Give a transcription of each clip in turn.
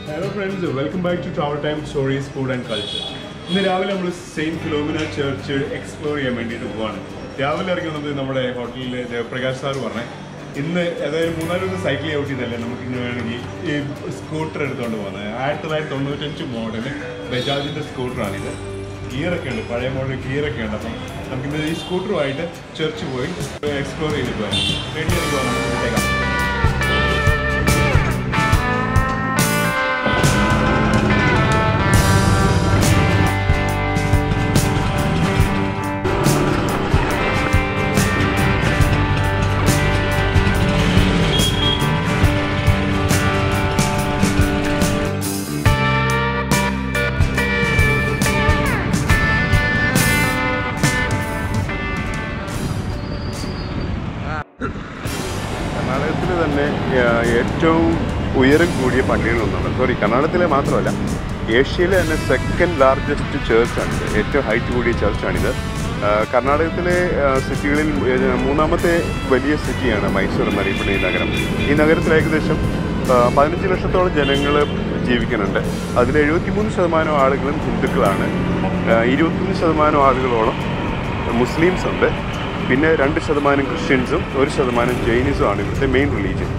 Hello friends welcome back to travel time stories food and culture ഇന്ന് രാവിലെ നമ്മൾ saint Philomena church explore ചെയ്യാൻ വേണ്ടിയിട്ട് പോവാണ് രാവിലെ ഇറങ്ങി വന്നത് നമ്മുടെ ഹോട്ടലിൽ ദേവപ്രകാശ് സാർ പറഞ്ഞേ ഇന്ന് അതായത് മൂന്നാല് ദിവസം സൈക്കിൾ ഔട്ട് ചെയ്തല്ലേ നമുക്ക് ഇന്ന് വേണമെങ്കിൽ ഈ സ്കൂട്ടർ എടുത്തുകൊണ്ട് പോകുന്നത് ആയിരത്തി തൊള്ളായിരത്തി തൊണ്ണൂറ്റഞ്ച് മോഡൽ ബജാജിൻ്റെ സ്കൂട്ടറാണിത് ഗിയറൊക്കെ ഉണ്ട് പഴയ മോഡൽ ഗിയറൊക്കെ ഉണ്ട് അപ്പം നമുക്കിന്ന് ഈ സ്കൂട്ടറുമായിട്ട് ചർച്ച് പോയി എക്സ്പ്ലോർ ചെയ്ത് പോകാം റെഡി ആയിട്ട് പോകാം നമുക്ക് വിട്ടേക്കാം കർണാടകത്തിൽ തന്നെ ആ, ഏറ്റവും ഉയരം കൂടിയ പള്ളികളൊന്നുണ്ട് സോറി കർണാടകത്തിലെ മാത്രമല്ല ഏഷ്യയിലെ തന്നെ സെക്കൻഡ് ലാർജസ്റ്റ് ചേർച്ചാണിത് ഏറ്റവും ഹൈറ്റ് കൂടിയ ചേർച്ചാണിത് ആ, കർണാടകത്തിലെ ആ, സിറ്റികളിൽ ഏ, മൂന്നാമത്തെ വലിയ സിറ്റിയാണ് മൈസൂർ എന്നറിയപ്പെടുന്ന ഈ നഗരം ഈ നഗരത്തിൽ ഏകദേശം ആ, പതിനഞ്ച് ലക്ഷത്തോളം ജനങ്ങൾ ജീവിക്കുന്നുണ്ട് അതിൽ എഴുപത്തിമൂന്ന് ശതമാനം ആളുകളും ഹിന്ദുക്കളാണ് ആ, ഇരുപത്തൊന്ന് ശതമാനം ആളുകളോളം മുസ്ലിംസ് ഉണ്ട് പിന്നെ രണ്ട് ശതമാനം ക്രിസ്ത്യൻസും ഒരു ശതമാനം ജൈനിസും ആണ് ഇവിടുത്തെ മെയിൻ റിലീജിയൻ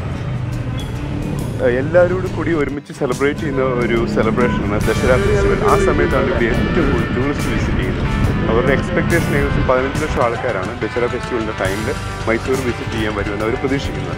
എല്ലാവരോടും കൂടി ഒരുമിച്ച് സെലിബ്രേറ്റ് ചെയ്യുന്ന ഒരു സെലിബ്രേഷനാണ് ദസറ ഫെസ്റ്റിവൽ ആ സമയത്താണ് ഇവിടെ ഏറ്റവും കൂടുതൽ ടൂറിസ്റ്റ് വിസിറ്റ് ചെയ്യുന്നത് അവരുടെ എക്സ്പെക്ടേഷൻ ഏകദേശം പതിനഞ്ച് ലക്ഷം ആൾക്കാരാണ് ദസറ ഫെസ്റ്റിവലിൻ്റെ ടൈമിൽ മൈസൂർ വിസിറ്റ് ചെയ്യാൻ വരുമെന്ന് അവർ പ്രതീക്ഷിക്കുന്നത്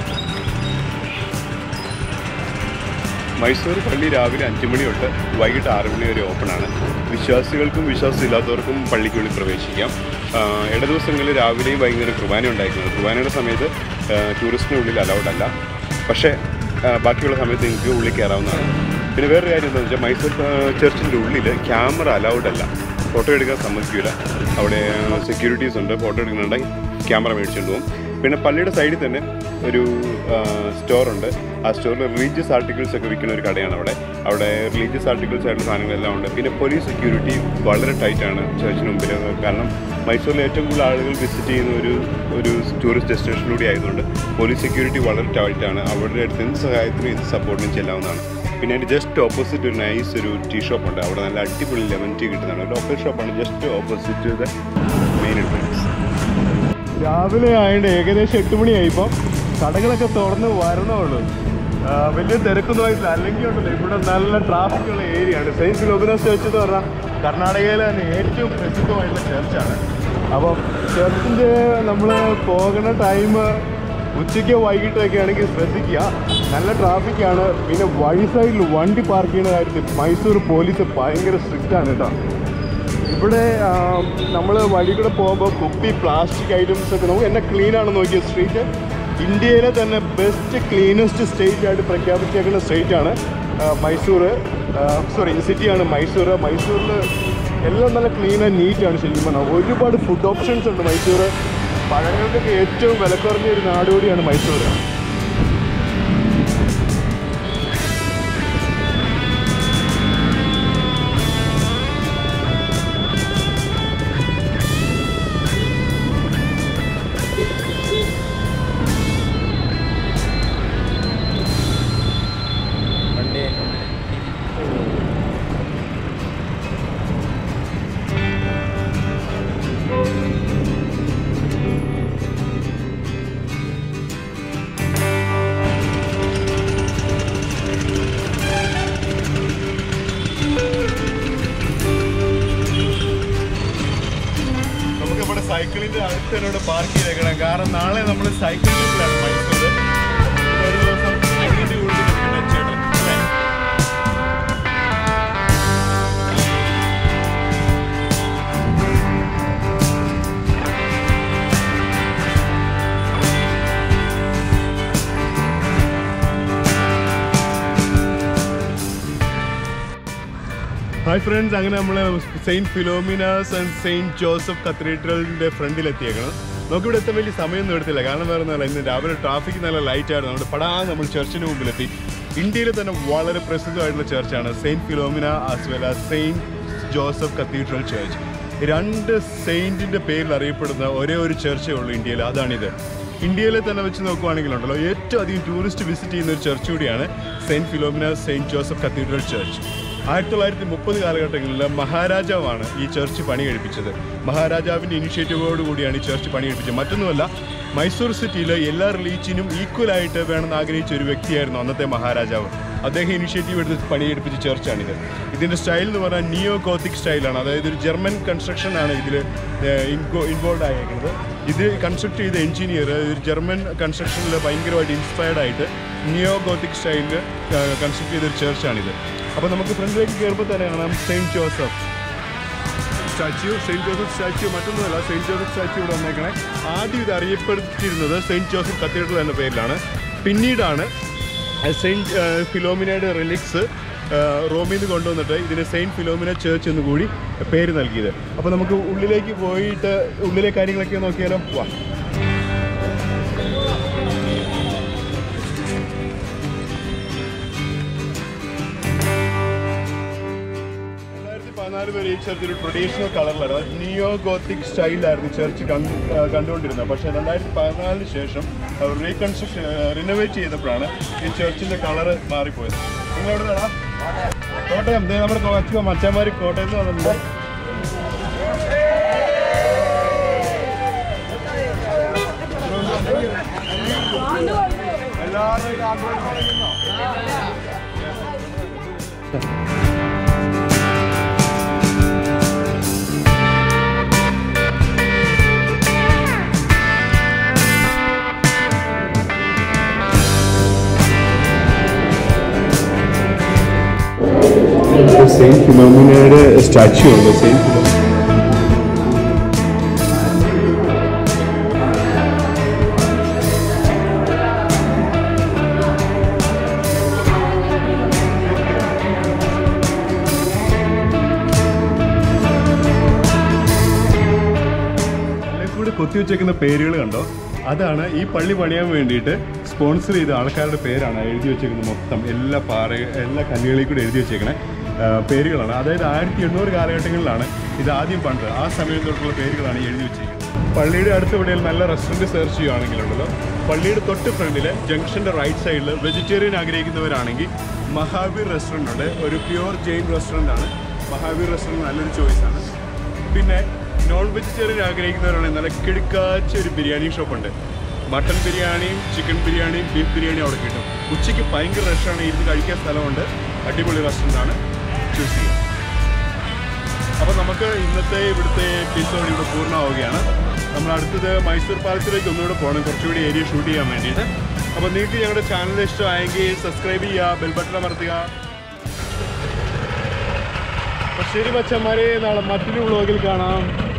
മൈസൂർ പള്ളി രാവിലെ അഞ്ച് മണി തൊട്ട് വൈകിട്ട് ആറ് മണി വരെ ഓപ്പണാണ് വിശ്വാസികൾക്കും വിശ്വാസമില്ലാത്തവർക്കും പള്ളിക്കുള്ളിൽ പ്രവേശിക്കാം ആ, ഇട ദിവസങ്ങളിൽ രാവിലെയും വൈകുന്നേരം കുർബാന ഉണ്ടായിരിക്കുന്നത് കുർബാനയുടെ സമയത്ത് ആ, ടൂറിസ്റ്റിന് ഉള്ളിൽ അലൗഡ് അല്ല പക്ഷേ ആ, ബാക്കിയുള്ള സമയത്ത് നിങ്ങൾക്ക് ഉള്ളിൽ കയറാവുന്നതാണ് പിന്നെ വേറൊരു കാര്യം എന്താണെന്ന് വെച്ചാൽ മൈസൂർ ആ, ചർച്ചിൻ്റെ ഉള്ളിൽ ക്യാമറ അലൗഡ് അല്ല ഫോട്ടോ എടുക്കാൻ സമ്മതിക്കില്ല അവിടെ സെക്യൂരിറ്റീസ് ഉണ്ട് ഫോട്ടോ എടുക്കുന്നുണ്ടെങ്കിൽ ക്യാമറ മേടിച്ചുകൊണ്ട് പോകും പിന്നെ പള്ളിയുടെ സൈഡിൽ തന്നെ ഒരു സ്റ്റോർ ഉണ്ട് ആ സ്റ്റോറിൽ റിലീജിയസ് ആർട്ടിക്കിൾസ് ഒക്കെ വിൽക്കുന്ന ഒരു കടയാണ് അവിടെ അവിടെ റിലീജിയസ് ആർട്ടിക്കിൾസ് ആയിട്ടുള്ള സാധനങ്ങളെല്ലാം ഉണ്ട് പിന്നെ പോലീസ് സെക്യൂരിറ്റി വളരെ ടൈറ്റ് ആണ് ചർച്ചിന് മുമ്പിൽ കാരണം മൈസൂരിൽ ഏറ്റവും കൂടുതൽ ആളുകൾ വിസിറ്റ് ചെയ്യുന്ന ഒരു ഒരു ടൂറിസ്റ്റ് ഡെസ്റ്റിനേഷനിലൂടെ ആയതുകൊണ്ട് പോലീസ് സെക്യൂരിറ്റി വളരെ ടൈറ്റ് ആണ് അവരുടെ അടുത്ത് എന്ത് സഹായത്തിനും എന്ത് സപ്പോർട്ടിനും ചെല്ലാവുന്നതാണ് പിന്നെ അതിൻ്റെ ജസ്റ്റ് ഓപ്പോസിറ്റ് ഒരു നൈസ് ഒരു ടീ ഷോപ്പ് ഉണ്ട് അവിടെ നല്ല അടിപൊളി ലെമൺ ടീ കിട്ടുന്നതാണ് ലോക്കൽ ഷോപ്പാണ് just opposite the main entrance രാവിലെ ആയതുകൊണ്ട് ഏകദേശം എട്ട് മണിയായിപ്പോൾ കടകളൊക്കെ തുറന്ന് വരണുള്ളൂ ആ, വലിയ തിരക്കൊന്നും ആയിട്ടില്ല അല്ലെങ്കിൽ ഉണ്ടല്ലോ ഇവിടെ നല്ല ട്രാഫിക് ഉള്ള ഏരിയ ആണ് സെയിൻറ്റ് ഫിലോമിനസ് ചർച്ച് എന്ന് പറഞ്ഞാൽ കർണാടകയിലെ തന്നെ ഏറ്റവും പ്രസിദ്ധമായിട്ടുള്ള ചർച്ചാണ് അപ്പം ചർച്ചിൻ്റെ നമ്മൾ പോകുന്ന ടൈം ഉച്ചയ്ക്കോ വൈകിട്ടൊക്കെ ആണെങ്കിൽ ശ്രദ്ധിക്കുക നല്ല ട്രാഫിക്കാണ് പിന്നെ വഴി സൈഡിൽ വണ്ടി പാർക്ക് ചെയ്യുന്ന കാര്യത്തിൽ മൈസൂർ പോലീസ് ഭയങ്കര സ്ട്രിക്റ്റ് ആണ് കേട്ടോ ഇവിടെ നമ്മൾ വഴി കൂടെ പോകുമ്പോൾ കുപ്പി പ്ലാസ്റ്റിക് ഐറ്റംസ് ഒക്കെ നമുക്ക് എന്നെ ക്ലീൻ ആണെന്ന് നോക്കിയ സ്ട്രീറ്റ് ഇന്ത്യയിലെ തന്നെ ബെസ്റ്റ് ക്ലീനസ്റ്റ് സ്റ്റേറ്റ് ആയിട്ട് പ്രഖ്യാപിച്ചേക്കുന്ന സ്റ്റേറ്റ് ആണ് ആ, മൈസൂർ സോറി സിറ്റിയാണ് മൈസൂർ മൈസൂരിൽ എല്ലാം നല്ല ക്ലീൻ ആൻഡ് നീറ്റ് ആണ് ശരിക്കും പറഞ്ഞാൽ ഒരുപാട് ഫുഡ് ഓപ്ഷൻസ് ഉണ്ട് മൈസൂർ പഴങ്ങൾക്കൊക്കെ ഏറ്റവും വിലക്കുറഞ്ഞ ഒരു നാടുകൂടിയാണ് മൈസൂർ നമുക്ക് നമ്മുടെ സൈക്കിളിന്റെ അടുത്ത് തന്നെ ഇവിടെ പാർക്ക് ചെയ്തേക്കണം കാരണം നാളെ നമ്മൾ സൈക്കിൾ ട്രിപ്പിലാണ് മൈസൂർ ഒരു ദിവസം അതിന്റെ കൂടുതൽ ഇരിക്കുന്ന ചേട്ടൻ അല്ലേ? ഹായ് ഫ്രണ്ട്സ് അങ്ങനെ നമ്മൾ Saint Philomena's and Saint Joseph കത്തീഡ്രലിൻ്റെ ഫ്രണ്ടിൽ എത്തിയേക്കണം നമുക്കിവിടെ എത്താൻ വലിയ സമയമൊന്നും എടുത്തില്ല കാരണം വേറെ ഒന്നുമല്ല ഇന്ന് രാവിലെ ട്രാഫിക് നല്ല ലൈറ്റ് ആയിരുന്നു അതുകൊണ്ട് പടാ നമ്മൾ ചർച്ചിന് മുമ്പിലെത്തി ഇന്ത്യയിലെ തന്നെ വളരെ പ്രസിദ്ധമായിട്ടുള്ള ചർച്ചാണ് Saint Philomena as well as Saint Joseph cathedral church രണ്ട് സെയിൻറ്റിൻ്റെ പേരിൽ അറിയപ്പെടുന്ന ഒരേ ഒരു ചർച്ചേ ഉള്ളൂ ഇന്ത്യയിൽ അതാണിത് ഇന്ത്യയിലെ തന്നെ വെച്ച് നോക്കുവാണെങ്കിലുണ്ടല്ലോ ഏറ്റവും അധികം ടൂറിസ്റ്റ് വിസിറ്റ് ചെയ്യുന്ന ഒരു ചർച്ച് കൂടിയാണ് Saint Philomena Saint Joseph cathedral church ആയിരത്തി തൊള്ളായിരത്തി മുപ്പത് കാലഘട്ടങ്ങളിൽ മഹാരാജാവാണ് ഈ ചർച്ച് പണി കഴിപ്പിച്ചത് മഹാരാജാവിൻ്റെ ഇനിഷ്യേറ്റീവോട് കൂടിയാണ് ഈ ചർച്ച് പണി കഴിപ്പിച്ചത് മറ്റൊന്നുമല്ല മൈസൂർ സിറ്റിയിൽ എല്ലാ റിലീജിയനും ഈക്വലായിട്ട് വേണമെന്ന് ആഗ്രഹിച്ച ഒരു വ്യക്തിയായിരുന്നു അന്നത്തെ മഹാരാജാവ് അദ്ദേഹം ഇനിഷ്യേറ്റീവ് എടുത്ത് പണിയെടുപ്പിച്ച ചർച്ചാണിത് ഇതിൻ്റെ സ്റ്റൈൽ എന്ന് പറഞ്ഞാൽ നിയോ ഗോത്തിക് സ്റ്റൈലാണ് അതായത് ഒരു ജർമ്മൻ കൺസ്ട്രക്ഷൻ ആണ് ഇതിൽ ഇൻവോൾവ് ആയിരിക്കുന്നത് ഇത് കൺസ്ട്രക്ട് ചെയ്ത എഞ്ചിനീയർ ഒരു ജർമ്മൻ കൺസ്ട്രക്ഷനിൽ ഭയങ്കരമായിട്ട് ഇൻസ്പയർഡ് ആയിട്ട് നിയോ ഗോത്തിക് സ്റ്റൈലിൽ കൺസ്ട്രക്ട് ചെയ്ത ഒരു ചർച്ചാണിത് അപ്പോൾ നമുക്ക് ഫ്രണ്ടിലേക്ക് കയറുമ്പോൾ തന്നെ കാണാം Saint Joseph statue Saint Joseph statue മറ്റൊന്നുമല്ല സെയിൻറ്റ് ജോസഫ് സ്റ്റാച്യു ഇവിടെ വന്നേക്കണേ ആദ്യം ഇത് അറിയപ്പെടുത്തിയിരുന്നത് സെയിൻറ്റ് ജോസഫ് കത്തീഡ്രൽ എന്ന പേരിലാണ് പിന്നീടാണ് സെയിൻറ്റ് ഫിലോമിനയുടെ റിലിക്സ് റോമിൽ നിന്ന് കൊണ്ടുവന്നിട്ട് ഇതിന് സെയിൻറ്റ് ഫിലോമിന ചേർച്ച് എന്ന് കൂടി പേര് നൽകിയത് അപ്പോൾ നമുക്ക് ഉള്ളിലേക്ക് പോയിട്ട് ഉള്ളിലെ കാര്യങ്ങളൊക്കെ നോക്കിയാലോ വാ രണ്ടായിരത്തി പതിനാല് വരെ ഈ ചർച്ച് ഒരു ട്രഡീഷണൽ കളറിലായിരുന്നു നിയോ ഗോത്തിക് സ്റ്റൈലിലായിരുന്നു ചർച്ച് കണ്ട് ആ, കണ്ടുകൊണ്ടിരുന്നത് പക്ഷേ രണ്ടായിരത്തി പതിനാലിന് ശേഷം റീകൺസ്ട്രക്ഷൻ റിനോവേറ്റ് ചെയ്തപ്പോഴാണ് ഈ ചർച്ചിന്റെ കളറ് മാറിപ്പോയത് നിങ്ങൾ എവിടെ നിന്നാ കോട്ടയം ദേ നമ്മുടെ കൊച്ചു മച്ചന്മാർ കോട്ടയത്ത് വന്നിട്ടുണ്ട് എല്ലാവരും ആഗ്രഹം പറയുന്നോ സെയിൻറ്റ് ഫിലോമിനയുടെ സ്റ്റാച്യു ഉണ്ട് സെയിൻറ്റ് ഫിലോ കൂടെ കൊത്തിവെച്ചേക്കുന്ന പേരുകൾ കണ്ടോ അതാണ് ഈ പള്ളി പണിയാൻ വേണ്ടിയിട്ട് സ്പോൺസർ ചെയ്ത ആൾക്കാരുടെ പേരാണ് എഴുതി വെച്ചേക്കുന്നത് മൊത്തം എല്ലാ പാറ എല്ലാ കല്ലുകളിൽ കൂടെ എഴുതി വെച്ചേക്കണേ ആ, പേരുകളാണ് അതായത് ആയിരത്തി എണ്ണൂറ് കാലഘട്ടങ്ങളിലാണ് ഇത് ആദ്യം പണ്ട് ആ സമയം തൊട്ടുള്ള പേരുകളാണ് ഈ എഴുതി വെച്ചിരിക്കുന്നത് പള്ളിയുടെ അടുത്ത് എവിടെയും നല്ല റെസ്റ്റോറൻറ്റ് സെർച്ച് ചെയ്യുകയാണെങ്കിലുണ്ടല്ലോ പള്ളിയുടെ തൊട്ട് ഫ്രണ്ടിൽ ജംഗ്ഷൻ്റെ റൈറ്റ് സൈഡിൽ വെജിറ്റേറിയൻ ആഗ്രഹിക്കുന്നവരാണെങ്കിൽ മഹാവീർ റെസ്റ്റോറൻ്റ് ഉണ്ട് ഒരു പ്യുവർ ജെയിൻ റെസ്റ്റോറൻ്റ് ആണ് മഹാവീർ റെസ്റ്റോറൻറ്റ് നല്ലൊരു ചോയ്സാണ് പിന്നെ നോൺ വെജിറ്റേറിയൻ ആഗ്രഹിക്കുന്നവരാണെങ്കിൽ നല്ല കിടുക്കാച്ച ഒരു ബിരിയാണി ഷോപ്പുണ്ട് മട്ടൺ ബിരിയാണിയും ചിക്കൻ ബിരിയാണിയും ബീഫ് ബിരിയാണിയും അവിടെ കിട്ടും ഉച്ചയ്ക്ക് ഭയങ്കര റഷാണ് ഇരുന്ന് കഴിക്കാൻ സ്ഥലമുണ്ട് അടിപൊളി റെസ്റ്റോറൻ്റ് ആണ് ചൂസ് ചെയ്യുക അപ്പോൾ നമുക്ക് ഇന്നത്തെ ഇവിടുത്തെ എപ്പിസോഡ് ഇവിടെ പൂർണ്ണമാവുകയാണ് നമ്മൾ അടുത്തത് മൈസൂർ പാലത്തിലേക്ക് ഒന്നുകൂടെ പോകണം കുറച്ചുകൂടി ഏരിയ ഷൂട്ട് ചെയ്യാൻ വേണ്ടിയിട്ട് അപ്പോൾ നിങ്ങൾക്ക് ഞങ്ങളുടെ ചാനൽ ഇഷ്ടമായെങ്കിൽ സബ്സ്ക്രൈബ് ചെയ്യുക ബെൽ ബട്ടൺ അമർത്തുക അപ്പോൾ ശരി മച്ചന്മാരെ നാളെ മറ്റൊരു വ്ളോഗിൽ കാണാം